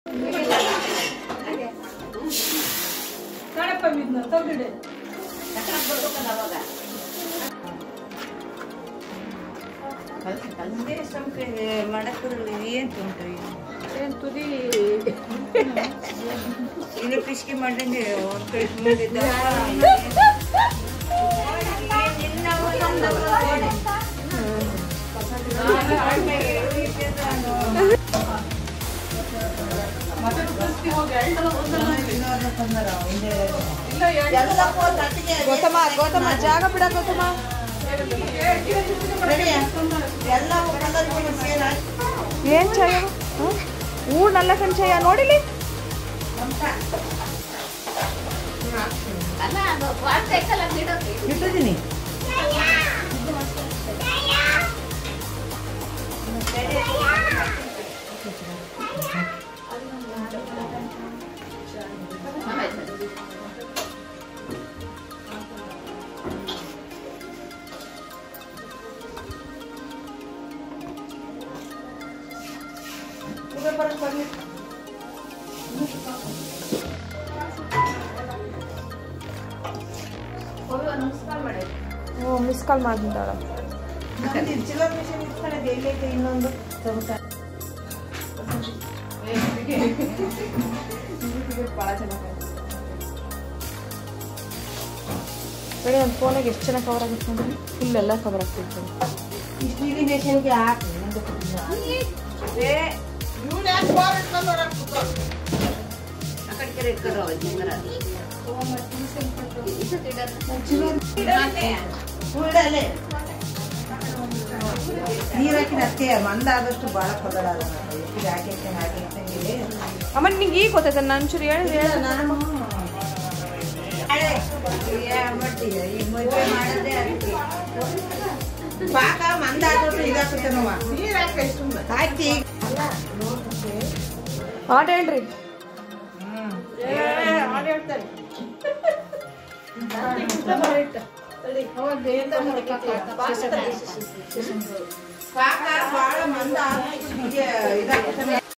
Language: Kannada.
ಕಣಪ್ಪ ಬಿದ್ನ ತೆಗ್ದಿಡೆ ಮಾಡಕ್ಕಿರಲಿ ಏನು ತುಂಟು ಏನ್ ತುದಿ ಇಲ್ಲಿ ಪಿಸ್ಕಿ ಮಾಡಿದ್ರೆ ಒಂದು ಕಡೆ ಮುಂದಿದ್ದ ಗೌತಮ ಗೌತಮ ಜಾಗ ಬಿಡ ಗೌತಮ ಏನ್ ಚಾಯ ಊ ನಲ್ಲ ಕಣ್ ಚಾಯ ನೋಡಿಲಿ ಇಟ್ಟಿದ್ದೀನಿ ಹ್ಞೂ ಮಿಸ್ ಕಾಲ್ ಮಾಡಿದ್ದಾಳ ಚಿಲ್ಲರ್ ಮಿಷನ್ ಇಟ್ಕೊಳ್ಳೋದು ಎಲ್ಲೈತೆ ಇನ್ನೊಂದು ತಗೋತ ಬೇರೆ ನನ್ನ ಫೋನಾಗ ಎಷ್ಟು ಚೆನ್ನಾಗಿ ಕವರ್ ಆಗುತ್ತೆ ನೋಡ್ರಿ ಇಲ್ಲೆಲ್ಲ ಕವರ್ ಆಗ್ತಿತ್ತು ಇಷ್ಟು ಇರಿಗೇಷನ್ಗೆ ಹಾಕಿ ನಂದು ಏ ಆ ಕಡೆ ಕಡೆ ಈ ಕಡೆ ಹೋಗಿ ಮರ. ಉಳ್ಳಲೆ. ನೀರ್ ಹಾಕಿನ ಅತ್ತೆ ಮಂದಾದಷ್ಟು ಭಾಳ ಪದಳ ಎಷ್ಟು ಹಾಕೈತೆ ಹಾಕೈತೆ ಅಮ್ಮ ನಿಂಗೆ ಈಗ ಗೊತ್ತಾಯ್ತು ನಾನು ಚೂರು ಹೇಳಿದ್ರೆ ಹೇಳ ನಾನು ಮಾಡ್ತೀಯ ಈ ಮದುವೆ ಮಾಡೋದೇ ಅದಕ್ಕೆ ಪಾಕ ಮಂದಾದಷ್ಟು ಇದಾಗುತ್ತೆ ನೋವ ಹಾಕಿ ಹಾಡು ಹೇಳ್ರಿ ಪಾಕ ಭಾಳ ಮಂದ ಇದಾಗುತ್ತೆ